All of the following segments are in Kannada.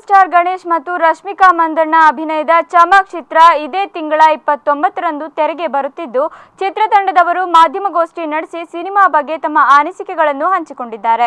ಸ್ಟಾರ್ ಗಣೇಶ್ ಮತ್ತು ರಶ್ಮಿಕಾ ಮಂದಣ್ಣ ಅಭಿನಯದ ಚಮಕ್ ಚಿತ್ರ ಇದೇ ತಿಂಗಳ ಇಪ್ಪತ್ತೊಂಬತ್ತರಂದು ತೆರೆಗೆ ಬರುತ್ತಿದ್ದು ಚಿತ್ರತಂಡದವರು ಮಾಧ್ಯಮಗೋಷ್ಠಿ ನಡೆಸಿ ಸಿನಿಮಾ ಬಗ್ಗೆ ತಮ್ಮ ಅನಿಸಿಕೆಗಳನ್ನು ಹಂಚಿಕೊಂಡಿದ್ದಾರೆ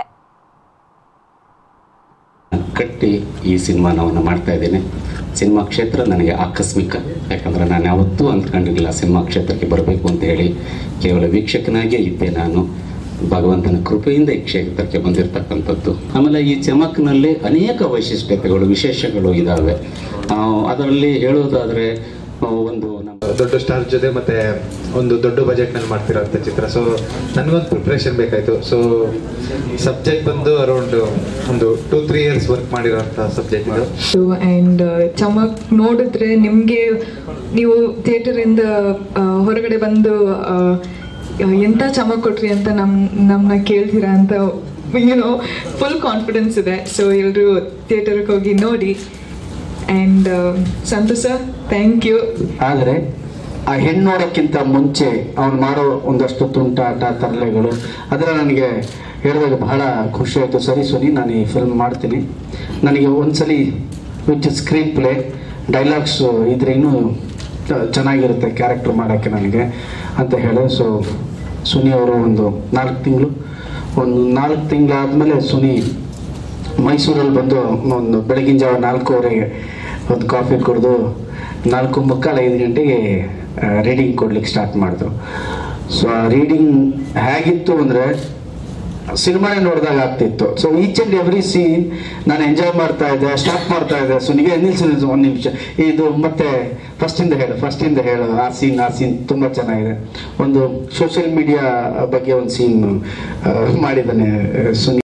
ಕಟ್ಟಿ ಈ ಸಿನಿಮಾನವನ್ನು ಮಾಡ್ತಾ ಇದ್ದೇನೆ ಸಿನಿಮಾ ಕ್ಷೇತ್ರ ನನಗೆ ಆಕಸ್ಮಿಕ ಯಾಕಂದರೆ ನಾನು ಯಾವತ್ತೂ ಅಂದ್ಕೊಂಡಿರಲಿಲ್ಲ ಸಿನಿಮಾ ಕ್ಷೇತ್ರಕ್ಕೆ ಬರಬೇಕು ಅಂತ ಹೇಳಿ ಕೇವಲ ವೀಕ್ಷಕನಾಗೇ ಇದ್ದೆ ನಾನು ಭಗವಂತನ ಕೃಪೆಯಿಂದ ಈ ಕ್ಷೇತ್ರಕ್ಕೆ ಬಂದಿರತಕ್ಕಂಥದ್ದು ಆಮೇಲೆ ಈ ಚಮಕ್ನಲ್ಲಿ ಅನೇಕ ವೈಶಿಷ್ಟ್ಯತೆಗಳು ವಿಶೇಷಗಳು ಇದ್ದಾವೆ ಆ, ಅದರಲ್ಲಿ ಹೇಳುವುದಾದರೆ ಆ, ಒಂದು ನಮ್ಮ ದೊಡ್ಡ ಸ್ಟಾರ್ ಜೊತೆ ಮತ್ತೆ ಒಂದು ದೊಡ್ಡ ಬಜೆಟ್ ನಲ್ಲಿ ಮಾಡ್ತಿರೋಂಥ ಚಿತ್ರ ಸೊ ನನಗೊಂದು ಪ್ರಿಪ್ರೇಷನ್ ಬೇಕಾಯ್ತು ಸೊ ಸಬ್ಜೆಕ್ಟ್ ಬಂದು ಅರೌಂಡ್ ಒಂದು ಟೂ ತ್ರೀ ಇಯರ್ಸ್ ವರ್ಕ್ ಮಾಡಿರೋಂಥ ಸಬ್ಜೆಕ್ಟ್ ಇದು ಆ್ಯಂಡ್ ಚಮಕ್ ನೋಡಿದ್ರೆ ನಿಮಗೆ ನೀವು ಥಿಯೇಟರಿಂದ ಹೊರಗಡೆ ಬಂದು ಆ, ಎಂಥ ಚಮಕ್ ಕೊಟ್ರಿ ಅಂತ ನಮ್ ನಮ್ಮನ್ನ ಕೇಳ್ತೀರಾ ಅಂತ ಏನೋ ಫುಲ್ ಕಾನ್ಫಿಡೆನ್ಸ್ ಇದೆ ಸೊ ಎಲ್ಲರೂ ಥಿಯೇಟರ್ಗೆ ಹೋಗಿ ನೋಡಿ ಆ್ಯಂಡ್ ಸಂತೋಷ ಥ್ಯಾಂಕ್ ಯು ಆದರೆ ಆ ಹೆಣ್ಣು ನೋಡೋಕ್ಕಿಂತ ಮುಂಚೆ ಅವನು ಮಾಡೋ ಒಂದಷ್ಟು ತುಂಟಾಟ ತರಲೆಗಳು ಅದರ ನನಗೆ ಹೇಳಿದಾಗ ಬಹಳ ಖುಷಿ ಆಯಿತು ಸರಿ ಸುನಿ ನಾನು ಈ ಫಿಲ್ಮ್ ಮಾಡ್ತೀನಿ ನನಗೆ ಒಂದ್ಸಲಿ ವಿಚ್ ಸ್ಕ್ರೀನ್ ಪ್ಲೇ ಡೈಲಾಗ್ಸ್ ಇದ್ರೆ ಇನ್ನೂ ಚ- ಚೆನ್ನಾಗಿರುತ್ತೆ ಕ್ಯಾರೆಕ್ಟರ್ ಮಾಡೋಕ್ಕೆ ನನಗೆ ಅಂತ ಹೇಳಿ ಸೊ ಸುನಿ ಅವರು ಒಂದು ನಾಲ್ಕು ತಿಂಗಳು ಒಂದು ನಾಲ್ಕು ತಿಂಗಳಾದಮೇಲೆ ಸುನಿ ಮೈಸೂರಲ್ಲಿ ಬಂದು ಒಂದು ಬೆಳಗಿನ ಜಾವ ನಾಲ್ಕೂವರೆಗೆ ಒಂದು ಕಾಫಿ ಕುಡಿದು ನಾಲ್ಕು ಮುಕ್ಕಾಲು ಐದು ಗಂಟೆಗೆ ರೀಡಿಂಗ್ ಕೊಡ್ಲಿಕ್ಕೆ ಸ್ಟಾರ್ಟ್ ಮಾಡಿದ್ರು ಸೊ ಆ ರೀಡಿಂಗ್ ಹೇಗಿತ್ತು ಅಂದರೆ ಸಿನಿಮಾನೇ ನೋಡಿದಾಗ ಆಗ್ತಿತ್ತು so each and every scene ನಾನು ಎಂಜಾಯ್ ಮಾಡ್ತಾ ಇದ್ದೆ ಸ್ಟಾಪ್ ಮಾಡ್ತಾ ಇದ್ದೆ ಸೊ ನಿಮಗೆ ನಿಲ್ಸು ನಿಲ್ಸು ಒಂದು ನಿಮಿಷ ಇದು ಮತ್ತೆ ಫಸ್ಟಿಂದ ಹೇಳು ಫಸ್ಟಿಂದ ಹೇಳು ಆ ಸೀನ್ ಆ ಸೀನ್ ತುಂಬ ಚೆನ್ನಾಗಿದೆ ಒಂದು ಸೋಷಿಯಲ್ ಮೀಡಿಯಾ ಬಗ್ಗೆ ಒಂದು ಸೀನ್ ಮಾಡಿದ್ದಾನೆ ಸುನಿ